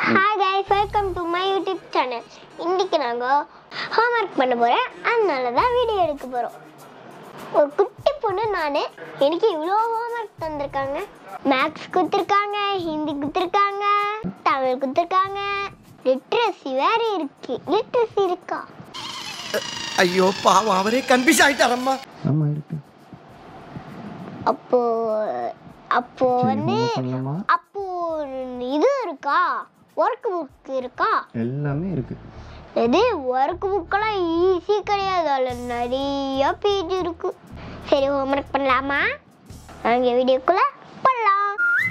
Hi guys welcome to my YouTube channel இன்னைக்கு நாங்கள் homework பண்ண போகிறேன் அதனால தான் வீடியோ எடுக்க போகிறோம் ஒரு குட்டி பொண்ணு நான் எனக்கு இவ்வளோ ஹோம்ஒர்க் தந்திருக்காங்க மேக்ஸ் கொடுத்துருக்காங்க ஹிந்தி கொடுத்துருக்காங்க தமிழ் கொடுத்துருக்காங்க லிட்ரஸி வேற இருக்கு லிட்ரஸி இருக்கா ஐயோ பாவம் அவரே கன்ஃபியூஸ் ஆயிட்டாரம்மா ஆமா இருக்கு அப்போ அப்போ சரி, வந்து homework பண்ணலாமா அப்போ இது இருக்கா ஒர்க் புக் இருக்கா எல்லாமே இருக்கு இது ஒர்க் புக்கெல்லாம் ஈஸி கிடையாது அதில் நிறைய பேஜ் இருக்கு சரி ஹோம்ஒர்க் பண்ணலாமா நாங்க வீடியோக்குள்ள போகலாம்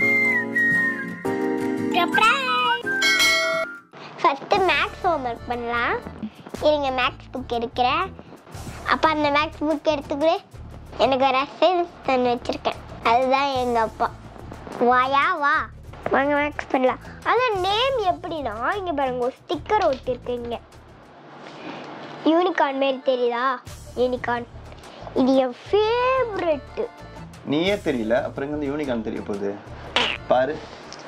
ஃபஸ்ட்டு மேக்ஸ் ஹோம்ஒர்க் பண்ணலாம் இருங்க மேக்ஸ் புக் எடுக்கிறேன் அப்பா அந்த மேக்ஸ் புக் எடுத்துக்கிட்டு எனக்கு ஒரு அசைன்ஸ் தந்து வச்சுருக்கேன் அதுதான் எங்கள் அப்பா வாயா வா வாங்க மேக்ஸ் பண்ணலாம் அதான் நேம் எப்படின்னா இங்கே பாருங்க ஒரு ஸ்டிக்கர் ஒட்டிருக்கு இங்கே யூனிகார்ன் மாரி தெரியுதா யூனிகார்ன் இது என் ஃபேவரெட்டு நீயே தெரியல அப்புறம் எங்க யூனிகான் தெரிய போகுது பாரு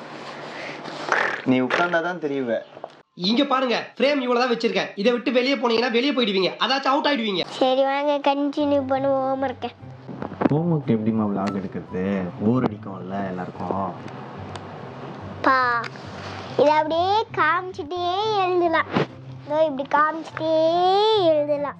நீ உட்கார்ந்தாதான் தெரியுவ இங்க பாருங்க ஃப்ரேம் இவ்வளவுதான் வச்சிருக்கேன் இதை விட்டு வெளியே போனீங்கன்னா வெளியே போயிடுவீங்க அதாச்சும் அவுட் ஆயிடுவீங்க சரி வாங்க கண்டினியூ பண்ணுவோம் இருக்கேன் ஹோம்ஒர்க் எப்படிமா விளாக் எடுக்கிறது போர் அடிக்கும்ல எல்லாருக்கும் பா இதை அப்படியே காமிச்சிட்டே எழுதலாம் இதோ இப்படி காமிச்சிட்டே எழுதலாம்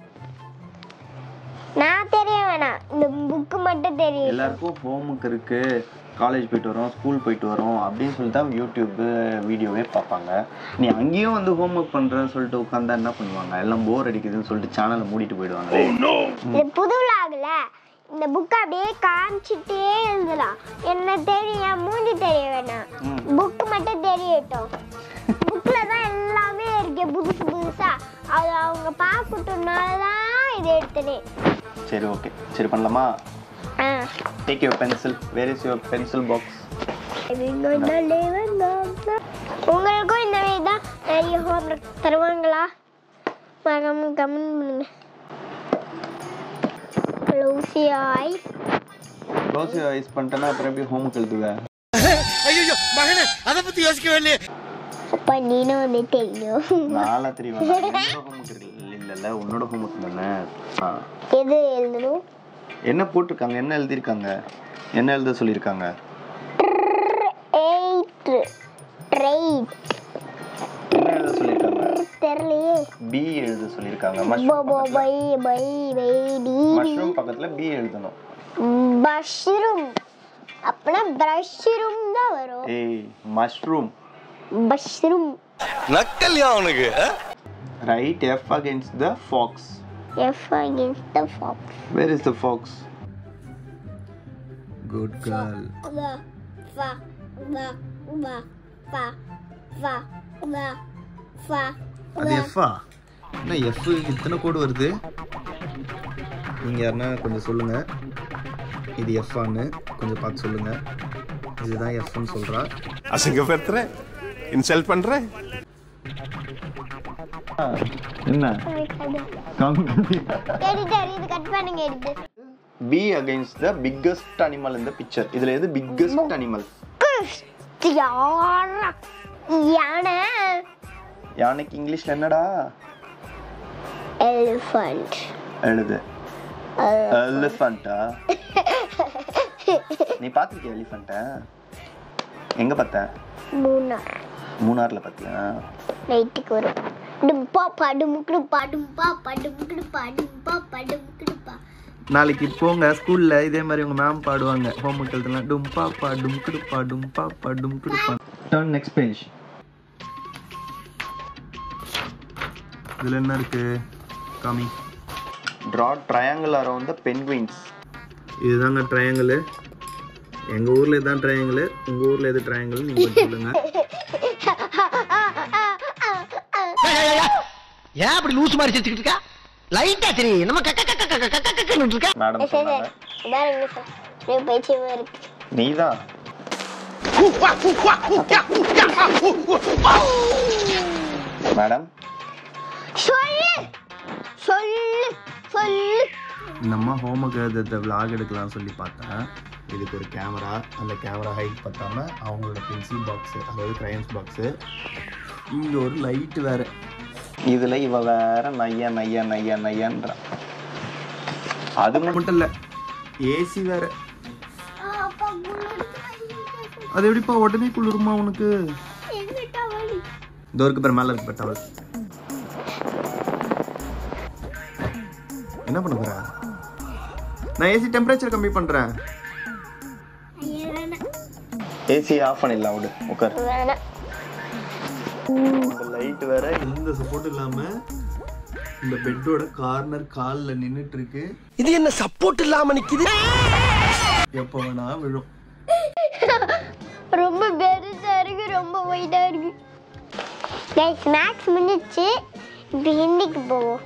நான் தெரிய வேணாம் இந்த புக்கு மட்டும் தெரியும் எல்லாருக்கும் ஹோம்ஒர்க் இருக்கு காலேஜ் போயிட்டு வரோம் ஸ்கூல் போயிட்டு வரோம் அப்படின்னு சொல்லிட்டு தான் யூடியூப் வீடியோவே பார்ப்பாங்க நீ அங்கேயும் வந்து ஹோம்ஒர்க் பண்றேன்னு சொல்லிட்டு உட்காந்தா என்ன பண்ணுவாங்க எல்லாம் போர் அடிக்குதுன்னு சொல்லிட்டு சேனலை மூடிட்டு போயிடுவாங்களே இது புது விலாகுல இந்த புக்கை அப்படியே காமிச்சிட்டே எழுதலாம் என்ன தெரியும் என் மூஞ்சி தெரிய வேணாம் ம். புக் மட்டும் தெரியட்டும் புக்ல தான் எல்லாமே இருக்கு புதுசு புதுசா அது அவங்க பார்க்கட்டும்னால தான் இது எடுத்தனே சரி ஓகே சரி பண்ணலாமா ஆ take your pencil where is your pencil box உங்களுக்கும் இந்த மாதிரி தான் நிறைய ஹோம்ஒர்க் தருவாங்களா மறக்காம கமெண்ட் பண்ணுங்க close eyes close your eyes பண்ணிட்டேன்னா அப்புறம் எப்படி ஹோம்ஒர்க் எழுதுவேன் ஐயோ மகனே அதை பத்தி யோசிக்கவே இல்லையே அப்பா நீனும் வந்து தெரியும் நாளா தெரியும் என்னோட ஹோம்ஒர்க் இல்லைல்ல உன்னோட ஹோம்ஒர்க் தானே ஆ எது எழுதணும் என்ன போட்டிருக்காங்க என்ன எழுதியிருக்காங்க என்ன எழுத சொல்லியிருக்காங்க எயிட் ட்ரைட் என்ன எழுத சொல்லியிருக்காங்க தெரியலையே பி எழுத சொல்லியிருக்காங்க போ மஷ்ரூம் போ பை பை பை டி மஷ்ரூம் பக்கத்துல பி எழுதணும் பஷ்ரூம் அப்பனா பிரஷ்ரூம் தான் வரும் ஏய் மஷ்ரூம் பஷ்ரூம் நக்கல்யா அவனுக்கு write F against the fox F against the fox where is the fox good girl வா வா வா வா வா வா வா வா அது எஃப்ஆ என்ன எஃப் இத்தனை கோடு வருது நீங்கள் யாருன்னா கொஞ்சம் சொல்லுங்கள் இது எஃப்ஆன்னு கொஞ்சம் பார்த்து சொல்லுங்கள் இதுதான் எஃப்னு சொல்கிறா அசிங்கப்படுத்துற இன்சல்ட் பண்ற என்ன எடிட்டர் இது கட் பண்ணுங்க editor B against the biggest animal இந்த பிக்சர் இதுல எது பிக்கஸ்ட் அனிமல் யாரா யானை யானைக்கு இங்கிலீஷ்ல என்னடா எலிஃபண்ட் எழுது எலிஃபண்டா நீ பார்த்துருக்கிய எலிஃபண்ட்டை எங்க பார்த்த மூணார் மூணார்ல பார்த்தியா நைட்டுக்கு வரும் டும்பா படுமுக்குடுப்பா டும்பா படுமுக்குடுப்பா டும்பா படுமுக்குடுப்பா நாளைக்கு போங்க ஸ்கூல்ல இதே மாதிரி உங்க மேம் பாடுவாங்க ஹோம் ஒர்க் எழுதலாம் டும் பாப்பா டும் கிடுப்பா டும் பாப்பா டும் கிடுப்பா டர்ன் நெக்ஸ்ட் பேஜ் இதுல என்ன இருக்கு காமி draw triangle around the penguins இதுதாங்க ட்ரையாங்கிள் எங்க ஊர்ல இதுதான் ட்ரையாங்கிள் உங்க ஊர்ல எது ட்ரையாங்கிள் நீங்க கொஞ்சம் சொல்லுங்க ஏன் அப்படி லூஸ் மாதிரி சிரிச்சுக்கிட்டு இருக்கா லைட்டா சரி நம்ம கக்க கக்க கக்க கக்க கக்கன்னு இருக்கா மேடம் சரி சொன்னாங்க சரி வேற என்ன சார் பைத்தியமா இருக்கு நீதான் மேடம் சொல்லு சொல்லு சொல்லு இந்த அம்மா ஹோம் ஒர்க் எழுதுறத விளாக் எடுக்கலாம் சொல்லி பார்த்தேன் இதுக்கு ஒரு கேமரா அந்த கேமரா ஹைட் பத்தாம அவங்களோட பென்சில் பாக்ஸு அதாவது க்ரையன்ஸ் பாக்ஸு இங்க ஒரு லைட் வேற இதுல இவ வேற நையா நையா நையா நையான்றான் அது மட்டும் இல்ல ஏசி வேற அது எப்படிப்பா உடனே குளிருமா உனக்கு இதோ இருக்கு பேர் மேல இருக்கு டவல் என்ன பண்ண போற நான் ஏசி டெம்பரேச்சர் கம்மி பண்றேன் ஏசி ஆஃப் பண்ணிடலாம் விடு உட்கார் வேணாம் இந்த லைட் வேற எந்த சப்போர்ட் இல்லாம இந்த பெட்டோட கார்னர் கால்ல நின்னுட்டு இருக்கு இது என்ன சப்போர்ட் இல்லாம நிக்குது எப்ப வேணா விழும் ரொம்ப பெருசா இருக்கு ரொம்ப ஒயிட்டா இருக்கு கைஸ் மேக்ஸ் முடிஞ்சிச்சு இப்போ ஹிந்திக்கு போவோம்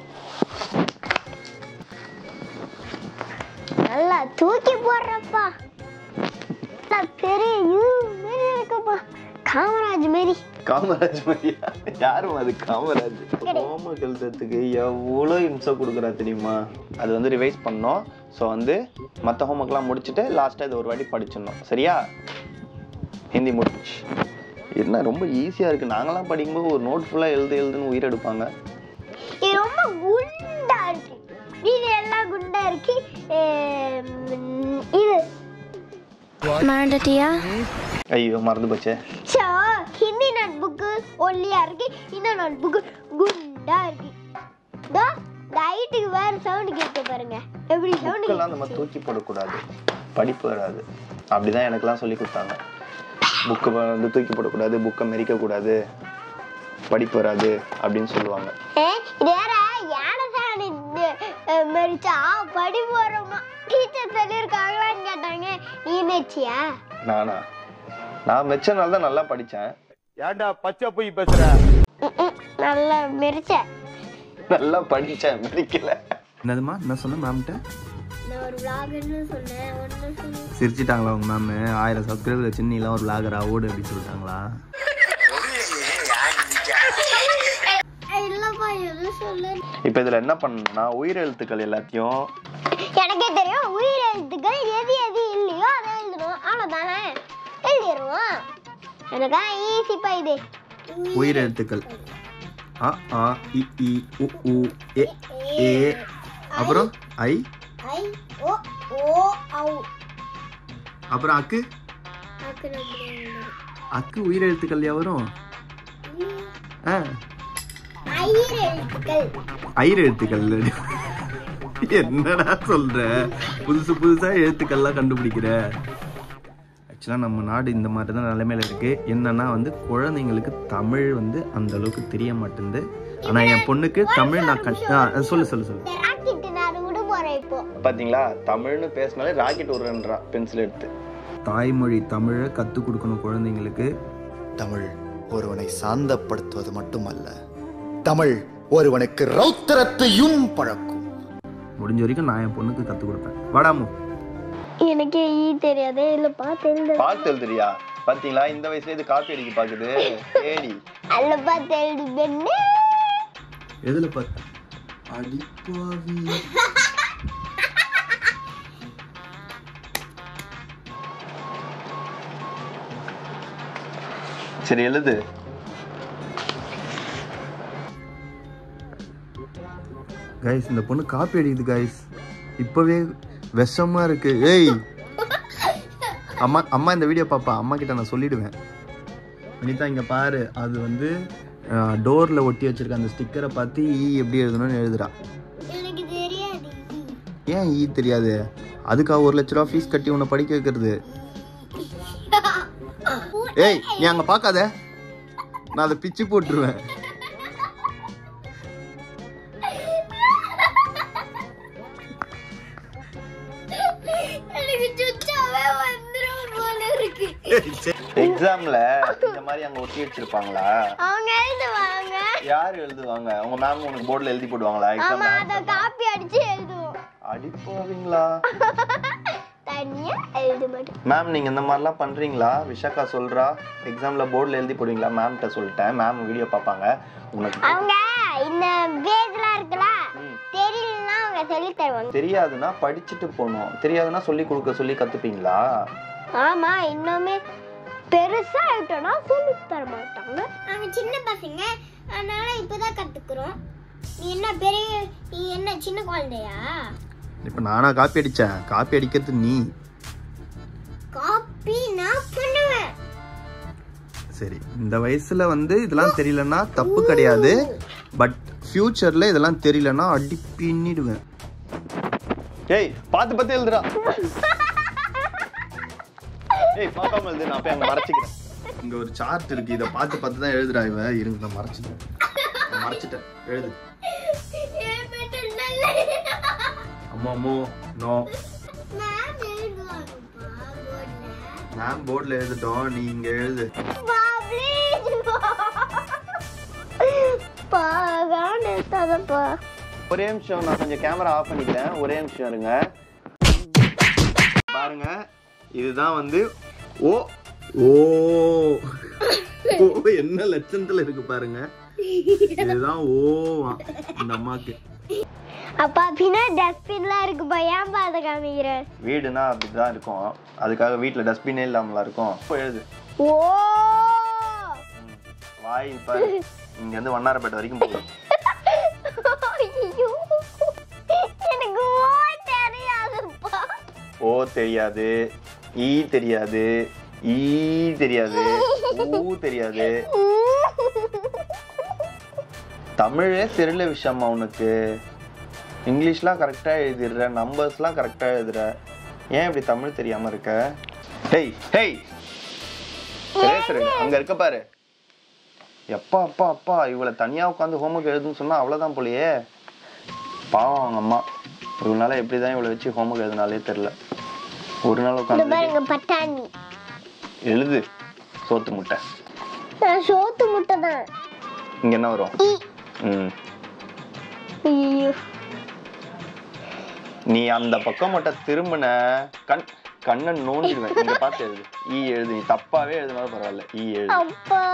நல்லா தூக்கி போடுறப்பா நல்லா பெரிய யூ மாரி இருக்குப்பா காமராஜ் மாரி காமராஜ் மாதிரியா யாரும் அது காமராஜ் ஹோம்ஒர்க் எழுதுறதுக்கு எவ்வளோ இம்சை கொடுக்குறா தெரியுமா அது வந்து ரிவைஸ் பண்ணோம் ஸோ வந்து மற்ற ஹோம்ஒர்க்லாம் முடிச்சுட்டு லாஸ்ட்டாக இது ஒரு வாட்டி படிச்சிடணும் சரியா ஹிந்தி முடிச்சு என்ன ரொம்ப ஈஸியாக இருக்குது நாங்களாம் படிக்கும்போது ஒரு நோட் ஃபுல்லாக எழுது எழுதுன்னு உயிர் எடுப்பாங்க இது ரொம்ப குண்டா இருக்கு இது எல்லாம் குண்டா இருக்கு எம், இது மறந்துட்டியா ஐயோ மறந்து போச்சே ஸோ ஹிந்தி நோட் புக்கு ஒல்லியா இருக்கு இந்த நோட் புக்கு குண்டா இருக்கு இதோ இந்த ஹைட்டுக்கு வேற சவுண்ட் கேட்க பாருங்க எப்படி சவுண்ட் புக்கெல்லாம் நம்ம தூக்கி போடக்கூடாது படிப்பு வராது அப்படிதான் எனக்கெல்லாம் சொல்லி கொடுத்தாங்க புக்கு வந்து தூக்கி போடக்கூடாது புக்கை மெரிக்கக்கூடாது படிப்பு வராது அப்படின்னு சொல்லுவாங்க இது வேற யானை சாணி மறிச்சா படி போறோமா டீச்சர் சொல்லியிருக்காங்களான்னு கேட்டாங்க நீ நினைச்சியா நானா நான் மெச்சனால தான் நல்லா படித்தேன் ஏன்டா பச்சை போய் பேசுற நல்லா மெரிச்ச நல்லா படித்தேன் மெரிக்கல என்னதுமா என்ன சொன்ன மேம்கிட்ட நான் ஒரு விளாகர்னு சொன்னேன் ஒன்று சொன்னேன் சிரிச்சிட்டாங்களா உங்க மேம் ஆயிரம் சப்ஸ்கிரைபர் வச்சு நீலாம் ஒரு விளாகரா ஓடு அப்படி சொல்லிட்டாங்களா இல்லப்பா எதுவும் சொல்லு இப்போ இதில் என்ன பண்ணணும்னா உயிரெழுத்துக்கள் எல்லாத்தையும் எனக்கே தெரியும் உயிர் எழுத்துக்கள் எது எது இல்லையோ அதை எழுதணும் அவ்வளோதானே எழுதிடுவோம் எனக்கா ஈஸிப்பா இது உயிரெழுத்துக்கள் அ ஆ இ இ உ உ எ ஏ அப்புறம் ஐ ஐ ஓ ஓ ஔ அப்புறம் அக்கு அக்கு உயிரெழுத்துக்கள்லையா வரும் ஆ ஐயர் எழுத்துக்கள் ஐர் எழுத்துக்கள் என்னடா சொல்ற புதுசு புதுசா எழுத்துக்கள்லாம் கண்டுபிடிக்கிற ஆக்சுவலாக நம்ம நாடு இந்த மாதிரி தான் நிலைமையில இருக்கு என்னன்னா வந்து குழந்தைங்களுக்கு தமிழ் வந்து அந்த அளவுக்கு தெரிய மாட்டேங்குது ஆனா என் பொண்ணுக்கு தமிழ் நான் கண் ஆ, சொல்லு சொல்லு சொல்லு இந்த ராக்கெட்டு நான் விட போறேன் இப்போ பாத்தீங்களா தமிழ்னு பேசினாலே ராக்கெட் விடுறேன்றான் பென்சில் எடுத்து தாய்மொழி தமிழை கற்றுக் கொடுக்கணும் குழந்தைங்களுக்கு தமிழ் ஒருவனை சாந்தப்படுத்துவது மட்டுமல்ல தமிழ் ஒருவனுக்கு ரௌத்திரத்தையும் பழக்கும் முடிஞ்ச வரைக்கும் நான் என் பொண்ணுக்கு கற்றுக் கொடுப்பேன் வாடாமு எனக்கு ஈ தெரியாதே இல்லப்பா தெரியுது பார்த்து எழுதுறியா பாத்தீங்களா இந்த வயசுல இது காப்பி அடிக்க பாக்குது ஏடி அல்லப்பா தெரியுது பெண்ணு எதுல பார்த்து அடிப்பாவி சரி எழுது கைஸ் இந்த பொண்ணு காப்பி அடிக்குது கைஸ் இப்பவே விஷமா இருக்கு ஏய் அம்மா அம்மா இந்த வீடியோ பாப்பா அம்மா கிட்ட நான் சொல்லிடுவேன் அனிதா இங்க பாரு அது வந்து டோர்ல ஒட்டி வச்சிருக்க அந்த ஸ்டிக்கரை பார்த்து ஈ எப்படி எழுதணும்னு எழுதுறா எனக்கு தெரியாது ஏன் ஈ தெரியாது அதுக்காக ஒரு லட்ச ரூபா ஃபீஸ் கட்டி உன்னை படிக்க வைக்கிறது ஏய் நீ அங்க பார்க்காத நான் அதை பிச்சு போட்டுருவேன் எனக்கு சுச்சாவே வந்துரும் போல இருக்கு எக்ஸாம்ல இந்த மாதிரி அங்க ஒட்டி வச்சிருப்பாங்களா அவங்க எழுதுவாங்க யார் எழுதுவாங்க உங்க மேம் உனக்கு போர்டுல எழுதி போடுவாங்களா ஆமா எக்ஸாம் அத காப்பி அடிச்சு எழுதுவோம் அடிப்பாவீங்களா தனியா எழுத மாட்டோம் மேம் நீங்க இந்த மாதிரிலாம் பண்றீங்களா விஷாக்கா சொல்றா எக்ஸாம்ல போர்டுல எழுதி போடுவீங்களா மேம்கிட்ட சொல்லிட்டேன் மேம் வீடியோ பார்ப்பாங்க உனக்கு அவங்க இந்த பேஜ்லாம் இருக்குல்ல ம். தெரியலன்னா அவங்க சொல்லி தருவாங்க தெரியாதுன்னா படிச்சுட்டு போகணும் தெரியாதுன்னா சொல்லி கொடுக்க சொல்லி கத்துப்பீங்களா ஆமா இன்னுமே பெருசா ஆயிட்டோம்னா சொல்லி தர மாட்டாங்க நாங்க சின்ன பசங்க அதனால இப்பதான் கத்துக்கிறோம் நீ என்ன பெரிய நீ என்ன சின்ன குழந்தையா இப்போ நானா காப்பி அடித்தேன் காப்பி அடிக்கிறது நீ காப்பி நான் பண்ணுவேன் சரி இந்த வயசுல வந்து இதெல்லாம் தெரியலன்னா தப்பு கிடையாது பட் ஃபியூச்சர்ல இதெல்லாம் தெரியலன்னா அடி பின்னிடுவேன் ஏய் பார்த்து பார்த்து எழுதுடா ஏய் பார்க்காம எழுது நான் போய் அங்க மறைச்சிக்கிறேன் இங்க ஒரு சார்ட் இருக்கு இதை பார்த்து பார்த்து தான் எழுதுடா இவ இருங்க நான் மறைச்சிட்டேன் நான் மறைச்சிட்டேன் எழுது அம்மா அம்மோ நோ மேம் போர்டில் எழுதிட்டோம் நீ இங்க எழுது ஒரே நிமிஷம் நான் கொஞ்சம் கேமரா ஆஃப் பண்ணிக்கிறேன் ஒரே நிமிஷம் இருங்க பாருங்க இதுதான் வந்து ஓ ஓ ஓ என்ன லட்சணத்துல இருக்கு பாருங்க இதுதான் ஓவா இந்த அம்மாக்கு அப்பா பின்னா டஸ்ட்பின்லாம் இருக்குப்பா ஏன்பா அதை காமிக்கிறேன் வீடுனா அப்படிதான் இருக்கும் அதுக்காக வீட்ல டஸ்ட்பினே இல்லாமலா இருக்கும் இப்போ எழுது ஓ வாய் பாரு இங்க இருந்து வண்ணாரப்பேட்டை வரைக்கும் போகும் ஐயோ எனக்கு ஓ தெரியாதுப்பா ஓ தெரியாது ஈ தெரியாது ஈ தெரியாது ஊ தெரியாது தமிழே தெரியல விஷயமா உனக்கு இங்கிலீஷ்லாம் கரெக்டாக எழுதிடுற நம்பர்ஸ்லாம் கரெக்டாக எழுதுற ஏன் இப்படி தமிழ் தெரியாம இருக்க ஹேய் ஹேய் சரி அங்க இருக்க பாரு எப்பா அப்பா அப்பா இவளை தனியா உட்காந்து ஹோம்ஒர்க் எழுதுன்னு சொன்னா அவ்வளவுதான் போலயே பாவம் அவங்க அம்மா இவனால எப்படிதான் இவளை வச்சு ஹோம்ஒர்க் எழுதுனாலே தெரியல ஒரு நாள் இந்த உட்காந்து பாருங்க பட்டாணி எழுது சோத்து முட்டை நான் சோத்து முட்டை தான் இங்க என்ன வரும் ம் ஐயோ நீ அந்த பக்கம் மட்டும் திரும்பின கண் கண்ணை நோண்டிடுவேன் இங்க பார்த்து எழுது ஈ எழுது நீ தப்பாவே எழுதுனாலும் பரவாயில்ல ஈ எழுது அப்பா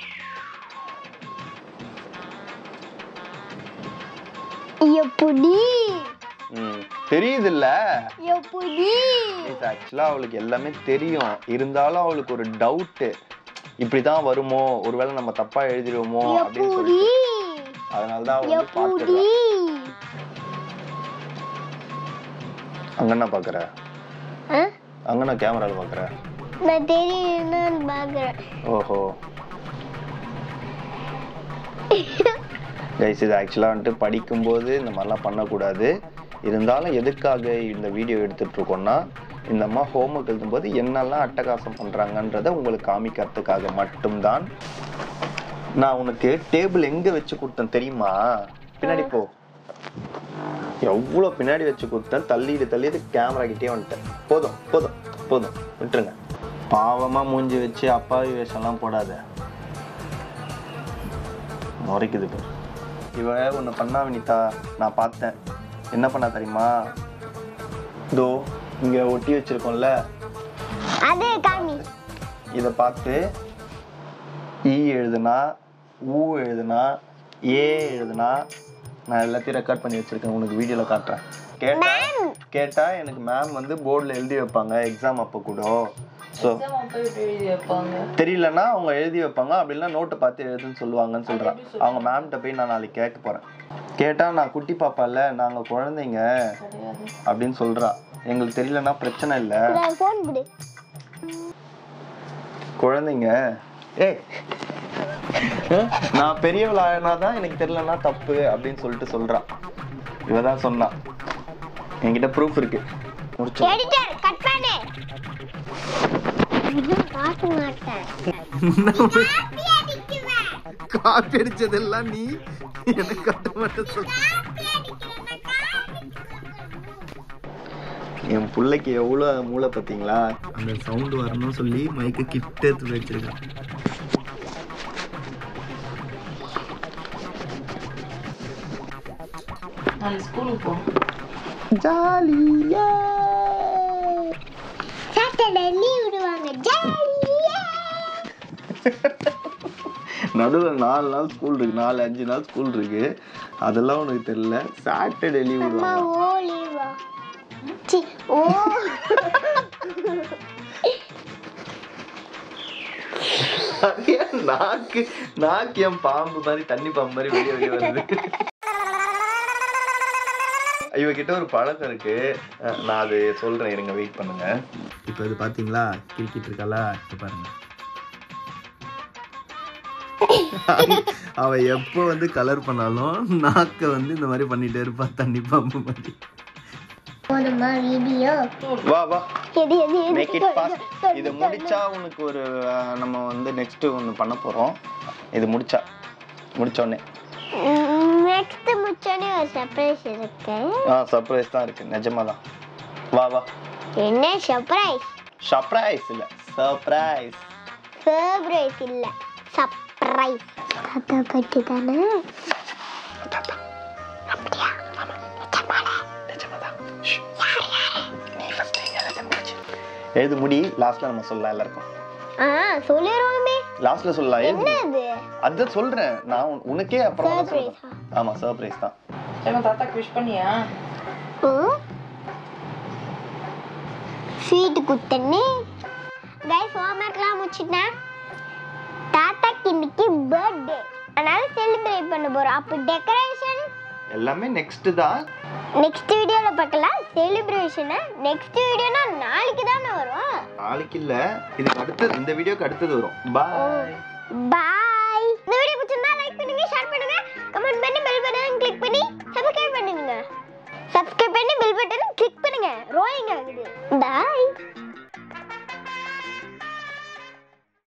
எப்படி ம் தெரியுதுல்ல எப்படி ஆக்சுவலா அவளுக்கு எல்லாமே தெரியும் இருந்தாலும் அவளுக்கு ஒரு டவுட்டு இப்படிதான் வருமோ ஒருவேளை நம்ம தப்பா எழுதிடுவோமோ அப்படின்னு எப்படி சொல்லி அதனால தான் அவ வந்து எப்படி பார்த்துடுறா அங்க என்ன பாக்குற ஆ? அங்க நான் கேமரால பாக்குற நான் தெரியும்னு பாக்குறேன் ஓஹோ கைஸ் இது ஆக்சுவலாக வந்துட்டு படிக்கும்போது இந்த மாதிரிலாம் பண்ணக்கூடாது இருந்தாலும் எதுக்காக இந்த வீடியோ எடுத்துட்டு இருக்கோம்னா இந்த அம்மா ஹோம்ஒர்க் எழுதும்போது என்னெல்லாம் அட்டகாசம் பண்ணுறாங்கன்றத உங்களுக்கு காமிக்கிறதுக்காக மட்டும்தான் நான் உனக்கு டேபிள் எங்கே வச்சு கொடுத்தேன் தெரியுமா பின்னாடி போ எவ்வளோ பின்னாடி வச்சு கொடுத்தேன் தள்ளிட்டு தள்ளிட்டு கேமரா கிட்டே வந்துட்டேன் போதும் போதும் போதும் விட்டுருங்க பாவமாக மூஞ்சி வச்சு அப்பாவி வேஷம்லாம் போடாத முறைக்குது பாரு இவ ஒன்று பண்ணா வினிதா நான் பார்த்தேன் என்ன பண்ணா தெரியுமா இதோ இங்கே ஒட்டி வச்சிருக்கோம்ல அது காமி இதை பார்த்து ஈ எழுதுனா ஊ எழுதுனா ஏ எழுதுனா நான் எல்லாத்தையும் ரெக்கார்ட் பண்ணி வச்சிருக்கேன் உனக்கு வீடியோவில் காட்டுறேன் கேட்டா கேட்டா எனக்கு மேம் வந்து போர்டில் எழுதி வைப்பாங்க எக்ஸாம் அப்போ கூட ஸோ தெரியலன்னா அவங்க எழுதி வைப்பாங்க அப்படின்னா நோட்டை பார்த்து எழுதுன்னு சொல்லுவாங்கன்னு சொல்றான் அவங்க மேம்கிட்ட போய் நான் நாளைக்கு கேட்க போறேன் கேட்டா நான் குட்டி பாப்பால நாங்க குழந்தைங்க அப்படின்னு சொல்றா எங்களுக்கு தெரியலன்னா பிரச்சனை இல்லை ஃபோன் கொடு குழந்தைங்க ஏய் நான் பெரியவள் தான் எனக்கு தெரியலன்னா தப்பு அப்படின்னு சொல்லிட்டு சொல்றா இவ தான் சொன்னா என்கிட்ட ப்ரூஃப் இருக்கு முடிச்சு எடிட்டர் கட் பண்ணு இன்னும் காட்ட மாட்டேன் காப்பி அடிச்சதெல்லாம் நீ எனக்கு கட்ட மாட்டேன் சொல்ற என் பிள்ளைக்கு எவ்வளோ மூளை பார்த்தீங்களா அந்த சவுண்ட் வரணும்னு சொல்லி மைக்கு கிட்ட எடுத்து வச்சிருக்கேன் ஜாலியா சாட்டர்டே லீவ் விடுவாங்க ஜாலியா நடுவில் நாலு நாள் ஸ்கூல் இருக்கு நாலு அஞ்சு நாள் ஸ்கூல் இருக்கு அதெல்லாம் உனக்கு தெரியல சாட்டர்டே லீவ் அம்மா விடுவாங்க ஓ லீவா சி ஓ அது ஏன் நாக்கு நாக்கு என் பாம்பு மாதிரி தண்ணி பாம்பு மாதிரி வெளியே வெளியே வருது இவகிட்ட ஒரு பழக்கம் இருக்கு அஹ் நான் அது சொல்றேன் இருங்க வெயிட் பண்ணுங்க இப்போ இது பாத்தீங்களா கிரிக்கிட்டு இருக்காளா இப்போ பாருங்க அவ எப்போ வந்து கலர் பண்ணாலும் நாக்க வந்து இந்த மாதிரி பண்ணிட்டே இருப்பா தண்ணி பாம்பு மாதிரி போதுமா வீடியோ வா வா எது எது எது மேக் இட் ஃபாஸ்ட் இது முடிச்சா உனக்கு ஒரு அஹ், நம்ம வந்து நெக்ஸ்ட் ஒன்று பண்ண போறோம் இது முடிச்சா முடிச்ச உடனே நெக்ஸ்ட் முச்சோனே ஒரு சர்ப்ரைஸ் இருக்கு ஆ சர்ப்ரைஸ் தான் இருக்கு நிஜமா தான் வா வா என்ன சர்ப்ரைஸ் சர்ப்ரைஸ் இல்ல சர்ப்ரைஸ் சர்ப்ரைஸ் இல்ல சர்ப்ரைஸ் தாத்தா பட்டி தானே எழுது முடி லாஸ்ட்ல நம்ம சொல்லலாம் எல்லாருக்கும் ஆ சொல்லிடுவோமே லாஸ்ட்ல சொல்லலாம் எழுது என்னது அதான் சொல்றேன் நான் உன்- உனக்கே அப்புறம் தான் Surprise சொல்றேன் ஆமா சர்ப்ரைஸ் தான் ஏமா தாத்தாக்கு விஷ் பண்ணியா ஸ்வீட் குத்தண்ணே கைஸ் ஹோம்ஒர்க்லாம் முடிச்சிட்டேன் தாத்தாக்கு இன்னைக்கு பர்த்டே அதனால செலிப்ரேட் பண்ண போறோம் அப்போ டெக்கரேஷன் எல்லாமே நெக்ஸ்ட் தான் நெக்ஸ்ட் வீடியோல பார்க்கலாம் செலிப்ரேஷனை நெக்ஸ்ட் வீடியோனா நாளைக்கு தானே வரும் நாளைக்கு இல்ல இதுக்கு அடுத்தது இந்த வீடியோக்கு அடுத்தது வரும் பாய் பாய்